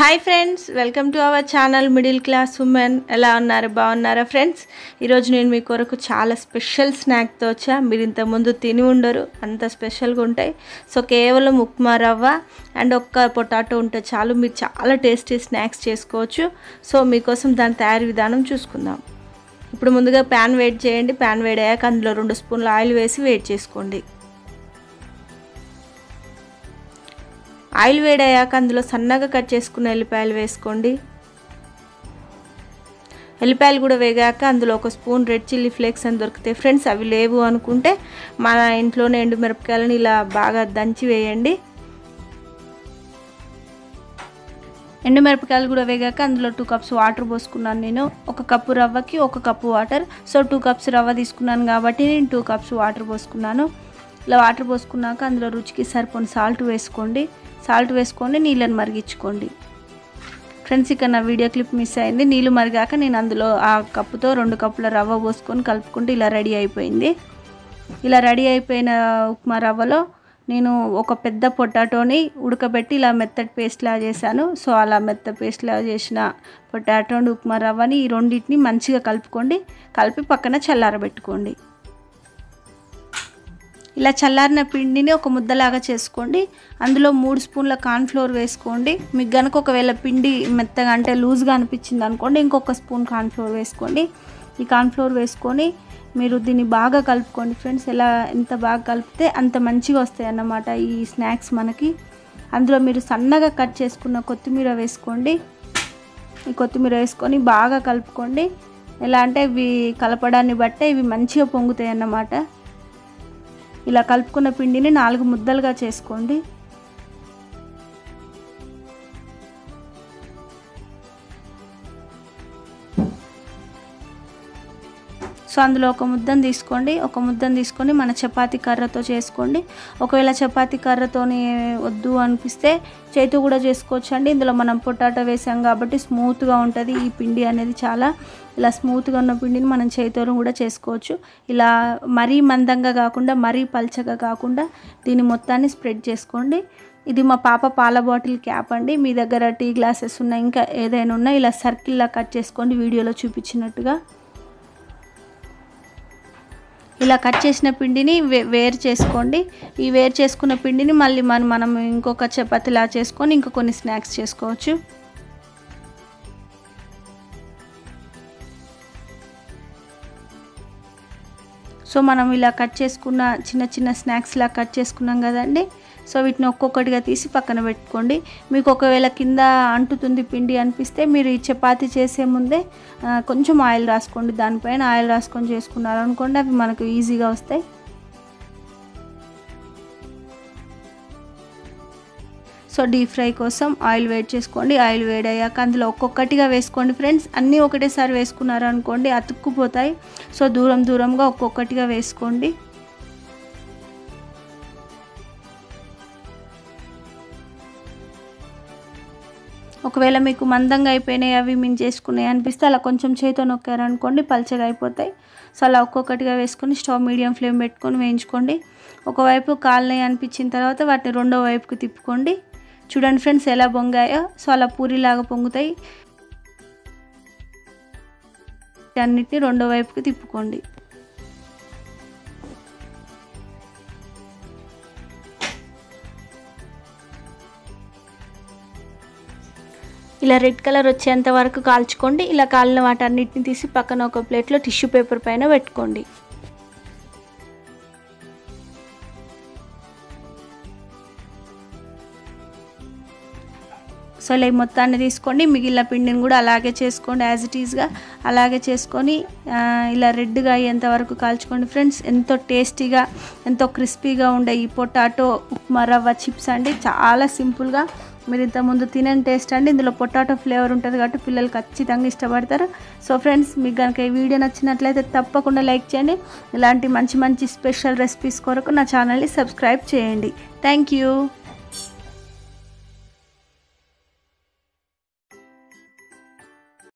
hi friends welcome to our channel middle class women ఎలా ఉన్నారు బాగున్నారా ఫ్రెండ్స్ ఈరోజు నేను మీ కొరకు చాలా స్పెషల్ స్నాక్తో వచ్చా మీరు ఇంతకుముందు తిని ఉండరు అంత స్పెషల్గా ఉంటాయి సో కేవలం ఉప్మా రవ్వ అండ్ ఒక్క పొటాటో ఉంటే చాలు మీరు చాలా టేస్టీ స్నాక్స్ చేసుకోవచ్చు సో మీకోసం దాని తయారీ విధానం చూసుకుందాం ఇప్పుడు ముందుగా ప్యాన్ వేడి చేయండి ప్యాన్ వేడయ్యాక అందులో రెండు స్పూన్ల ఆయిల్ వేసి వేడి చేసుకోండి ఆయిల్ వేడయ్యాక అందులో సన్నగా కట్ చేసుకున్న ఎల్లిపాయలు వేసుకోండి ఎల్లిపాయలు కూడా వేగాక అందులో ఒక స్పూన్ రెడ్ చిల్లీ ఫ్లేక్స్ అని దొరుకుతాయి ఫ్రెండ్స్ అవి లేవు అనుకుంటే మన ఇంట్లోనే ఎండు మిరపకాయలను ఇలా బాగా దంచి వేయండి ఎండు మిరపకాయలు కూడా వేగాక అందులో టూ కప్స్ వాటర్ పోసుకున్నాను నేను ఒక కప్పు రవ్వకి ఒక cup water so two cups రవ్వ తీసుకున్నాను కాబట్టి నేను టూ కప్స్ వాటర్ పోసుకున్నాను ఇలా వాటర్ పోసుకున్నాక అందులో రుచికి సరిపోని సాల్ట్ వేసుకోండి సాల్ట్ వేసుకొని నీళ్ళని మరిగించుకోండి ఫ్రెండ్స్ ఇక్కడ నా వీడియో క్లిప్ మిస్ అయింది నీళ్ళు మరిగాక నేను అందులో ఆ కప్పుతో రెండు కప్పుల రవ్వ పోసుకొని కలుపుకుంటే ఇలా రెడీ అయిపోయింది ఇలా రెడీ అయిపోయిన ఉప్మా రవ్వలో నేను ఒక పెద్ద పొటాటోని ఉడకబెట్టి ఇలా మెత్తటి పేస్ట్లా చేశాను సో అలా మెత్త పేస్ట్లా చేసిన పొటాటో ఉప్మా రవ్వని ఈ రెండింటిని మంచిగా కలుపుకోండి కలిపి పక్కన చల్లారబెట్టుకోండి ఇలా చల్లారిన పిండిని ఒక ముద్దలాగా చేసుకోండి అందులో మూడు స్పూన్ల కార్న్ఫ్లోర్ వేసుకోండి మీకు కనుక ఒకవేళ పిండి మెత్తగా అంటే లూజ్గా అనిపించింది అనుకోండి ఇంకొక స్పూన్ కార్న్ఫ్లోర్ వేసుకోండి ఈ కార్న్ఫ్లోర్ వేసుకొని మీరు దీన్ని బాగా కలుపుకోండి ఫ్రెండ్స్ ఎలా ఎంత బాగా కలిపితే అంత మంచిగా వస్తాయి అన్నమాట ఈ స్నాక్స్ మనకి అందులో మీరు సన్నగా కట్ చేసుకున్న కొత్తిమీర వేసుకోండి ఈ కొత్తిమీర వేసుకొని బాగా కలుపుకోండి ఎలా అంటే ఇవి కలపడాన్ని బట్టే ఇవి మంచిగా పొంగుతాయి అన్నమాట ఇలా కలుపుకున్న పిండిని నాలుగు ముద్దలుగా చేసుకోండి సో అందులో ఒక ముద్దను తీసుకోండి ఒక ముద్దను తీసుకొని మన చపాతీ కర్రతో చేసుకోండి ఒకవేళ చపాతీ కర్రతోని వద్దు అనిపిస్తే చేతు కూడా చేసుకోవచ్చు అండి ఇందులో మనం పొటాటో వేసాం కాబట్టి స్మూత్గా ఉంటుంది ఈ పిండి అనేది చాలా ఇలా స్మూత్గా ఉన్న పిండిని మనం చేతితో కూడా చేసుకోవచ్చు ఇలా మరీ మందంగా కాకుండా మరీ పల్చగా కాకుండా దీని మొత్తాన్ని స్ప్రెడ్ చేసుకోండి ఇది మా పాప పాల బాటిల్ క్యాప్ అండి మీ దగ్గర టీ గ్లాసెస్ ఉన్నాయి ఇంకా ఏదైనా ఉన్నా ఇలా సర్కిల్లా కట్ చేసుకోండి వీడియోలో చూపించినట్టుగా ఇలా కట్ చేసిన పిండిని వే వేరు చేసుకోండి ఈ వేరు చేసుకున్న పిండిని మళ్ళీ మనం మనం ఇంకొక చపాతీలా చేసుకొని ఇంకా కొన్ని స్నాక్స్ చేసుకోవచ్చు సో మనం ఇలా కట్ చేసుకున్న చిన్న చిన్న స్నాక్స్లా కట్ చేసుకున్నాం కదండి సో వీటిని ఒక్కొక్కటిగా తీసి పక్కన పెట్టుకోండి మీకు ఒకవేళ కింద అంటుతుంది పిండి అనిపిస్తే మీరు ఈ చపాతీ చేసే ముందే కొంచెం ఆయిల్ రాసుకోండి దానిపైన ఆయిల్ రాసుకొని చేసుకున్నారు అనుకోండి అవి మనకు ఈజీగా వస్తాయి సో డీప్ ఫ్రై కోసం ఆయిల్ వేడి చేసుకోండి ఆయిల్ వేడయ్యాక అందులో ఒక్కొక్కటిగా వేసుకోండి ఫ్రెండ్స్ అన్నీ ఒకటేసారి వేసుకున్నారు అనుకోండి అతుక్కుపోతాయి సో దూరం దూరంగా ఒక్కొక్కటిగా వేసుకోండి ఒకవేళ మీకు మందంగా అయిపోయినాయి అవి మేము చేసుకున్నాయి అనిపిస్తే అలా కొంచెం చేతితో నొక్కారనుకోండి పల్చగా అయిపోతాయి సో అలా ఒక్కొక్కటిగా వేసుకొని స్టవ్ మీడియం ఫ్లేమ్ పెట్టుకొని వేయించుకోండి ఒకవైపు కాలినాయి అనిపించిన తర్వాత వాటిని రెండో వైపుకి తిప్పుకోండి చూడండి ఫ్రెండ్స్ ఎలా పొంగాయో సో అలా పూరిలాగా పొంగుతాయి అన్నిటిని రెండో వైపుకి తిప్పుకోండి ఇలా రెడ్ కలర్ వచ్చేంత వరకు కాల్చుకోండి ఇలా కాలిన వాటన్నిటిని తీసి పక్కన ఒక ప్లేట్లో టిష్యూ పేపర్ పైన పెట్టుకోండి సో ఇలా మొత్తాన్ని తీసుకోండి మిగిలిన పిండిని కూడా అలాగే చేసుకోండి యాజ్ ఇట్ ఈస్గా అలాగే చేసుకొని ఇలా రెడ్గా అయ్యేంత వరకు కాల్చుకోండి ఫ్రెండ్స్ ఎంతో టేస్టీగా ఎంతో క్రిస్పీగా ఉండే ఈ పొటాటో ఉప్మా రవ్వ చిప్స్ అండి చాలా సింపుల్గా మీరు ఇంతకుముందు తినని టేస్ట్ అండి ఇందులో పొటాటో ఫ్లేవర్ ఉంటుంది కాబట్టి పిల్లలు ఖచ్చితంగా ఇష్టపడతారు సో ఫ్రెండ్స్ మీకు కనుక ఈ వీడియో నచ్చినట్లయితే తప్పకుండా లైక్ చేయండి ఇలాంటి మంచి మంచి స్పెషల్ రెసిపీస్ కొరకు నా ఛానల్ని సబ్స్క్రైబ్ చేయండి థ్యాంక్ యూ